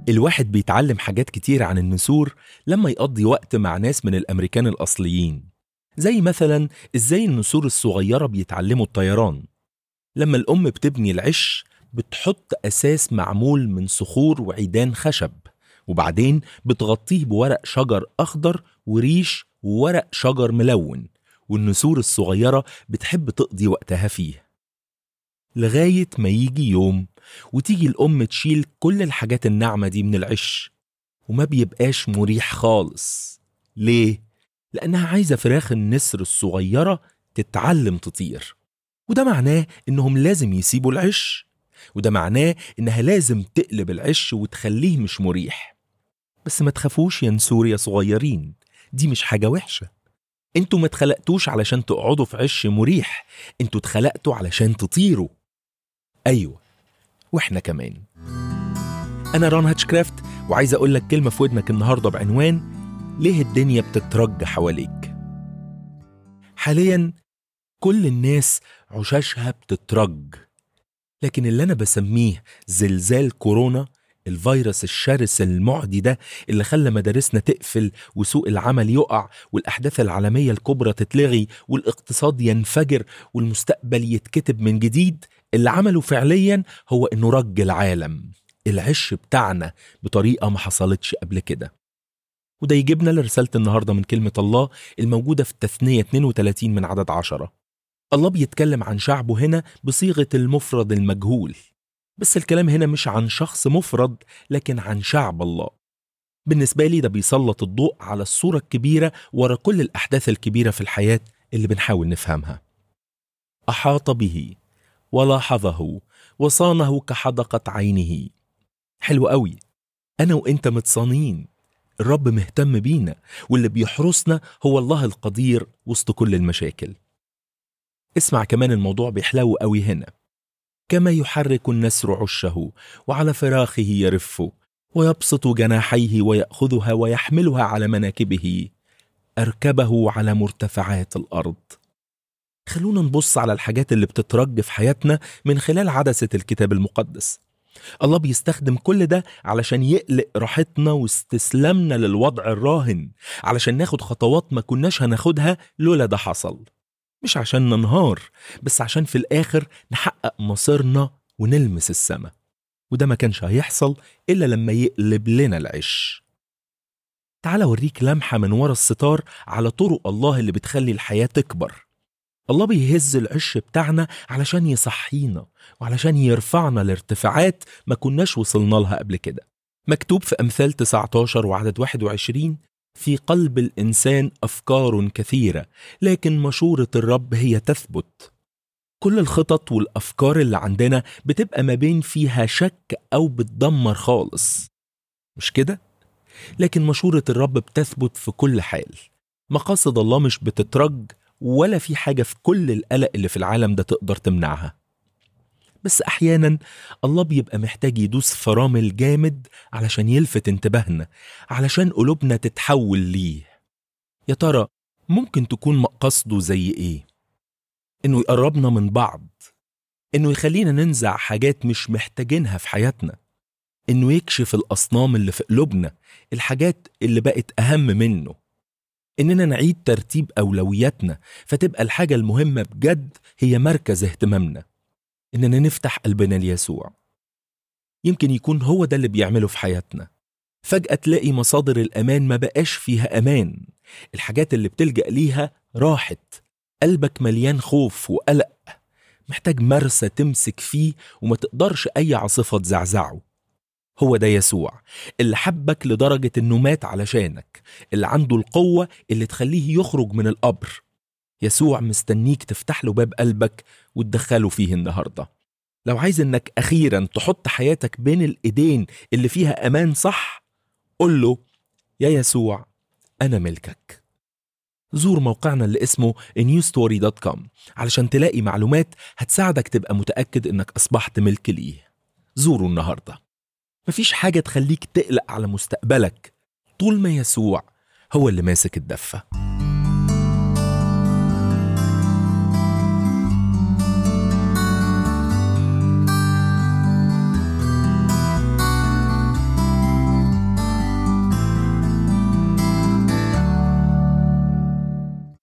الواحد بيتعلم حاجات كتير عن النسور لما يقضي وقت مع ناس من الأمريكان الأصليين زي مثلا إزاي النسور الصغيرة بيتعلموا الطيران لما الأم بتبني العش بتحط أساس معمول من صخور وعيدان خشب وبعدين بتغطيه بورق شجر أخضر وريش وورق شجر ملون والنسور الصغيرة بتحب تقضي وقتها فيه لغاية ما يجي يوم وتيجي الأم تشيل كل الحاجات الناعمة دي من العش وما بيبقاش مريح خالص ليه؟ لأنها عايزة فراخ النسر الصغيرة تتعلم تطير وده معناه إنهم لازم يسيبوا العش وده معناه إنها لازم تقلب العش وتخليه مش مريح بس ما تخافوش يا نسور يا صغيرين دي مش حاجة وحشة انتوا ما اتخلقتوش علشان تقعدوا في عش مريح انتوا اتخلقتوا علشان تطيروا ايوه واحنا كمان انا ران هاتشكرافت وعايز اقول لك كلمه في ودنك النهارده بعنوان ليه الدنيا بتترج حواليك حاليا كل الناس عشاشها بتترج لكن اللي انا بسميه زلزال كورونا الفيروس الشرس المعدي ده اللي خلى مدارسنا تقفل وسوق العمل يقع والأحداث العالمية الكبرى تتلغي والاقتصاد ينفجر والمستقبل يتكتب من جديد اللي عمله فعليا هو إنه رج العالم العش بتاعنا بطريقة ما حصلتش قبل كده وده يجيبنا لرسالة النهاردة من كلمة الله الموجودة في التثنية 32 من عدد عشرة الله بيتكلم عن شعبه هنا بصيغة المفرد المجهول بس الكلام هنا مش عن شخص مفرد لكن عن شعب الله بالنسبة لي ده بيسلط الضوء على الصورة الكبيرة ورا كل الأحداث الكبيرة في الحياة اللي بنحاول نفهمها أحاط به ولاحظه وصانه كحدقة عينه حلو قوي أنا وإنت متصانين الرب مهتم بينا واللي بيحرسنا هو الله القدير وسط كل المشاكل اسمع كمان الموضوع بيحلو قوي هنا كما يحرك النسر عشه وعلى فراخه يرف ويبسط جناحيه وياخذها ويحملها على مناكبه اركبه على مرتفعات الارض خلونا نبص على الحاجات اللي بتترج في حياتنا من خلال عدسه الكتاب المقدس الله بيستخدم كل ده علشان يقلق راحتنا واستسلامنا للوضع الراهن علشان ناخد خطوات ما كناش هناخدها لولا ده حصل مش عشان ننهار بس عشان في الآخر نحقق مصيرنا ونلمس السماء وده ما كانش هيحصل إلا لما يقلب لنا العش تعال أوريك لمحة من ورا الستار على طرق الله اللي بتخلي الحياة تكبر الله بيهز العش بتاعنا علشان يصحينا وعلشان يرفعنا لارتفاعات ما كناش وصلنا لها قبل كده مكتوب في أمثال 19 وعدد 21 في قلب الانسان افكار كثيره لكن مشوره الرب هي تثبت كل الخطط والافكار اللي عندنا بتبقى ما بين فيها شك او بتدمر خالص مش كده لكن مشوره الرب بتثبت في كل حال مقاصد الله مش بتترج ولا في حاجه في كل القلق اللي في العالم ده تقدر تمنعها بس احيانا الله بيبقى محتاج يدوس فرامل جامد علشان يلفت انتباهنا علشان قلوبنا تتحول ليه يا ترى ممكن تكون مقصده زي ايه انه يقربنا من بعض انه يخلينا ننزع حاجات مش محتاجينها في حياتنا انه يكشف الاصنام اللي في قلوبنا الحاجات اللي بقت اهم منه اننا نعيد ترتيب اولوياتنا فتبقى الحاجه المهمه بجد هي مركز اهتمامنا إننا نفتح قلبنا ليسوع يمكن يكون هو ده اللي بيعمله في حياتنا فجأة تلاقي مصادر الأمان ما بقاش فيها أمان الحاجات اللي بتلجأ ليها راحت قلبك مليان خوف وقلق محتاج مرسى تمسك فيه وما تقدرش أي عاصفة تزعزعه هو ده يسوع اللي حبك لدرجة إنه مات علشانك اللي عنده القوة اللي تخليه يخرج من القبر يسوع مستنيك تفتح له باب قلبك وتدخله فيه النهارده لو عايز انك اخيرا تحط حياتك بين الايدين اللي فيها امان صح قل له يا يسوع انا ملكك زور موقعنا اللي اسمه newstory.com علشان تلاقي معلومات هتساعدك تبقى متأكد انك اصبحت ملك ليه زوره النهارده مفيش حاجة تخليك تقلق على مستقبلك طول ما يسوع هو اللي ماسك الدفه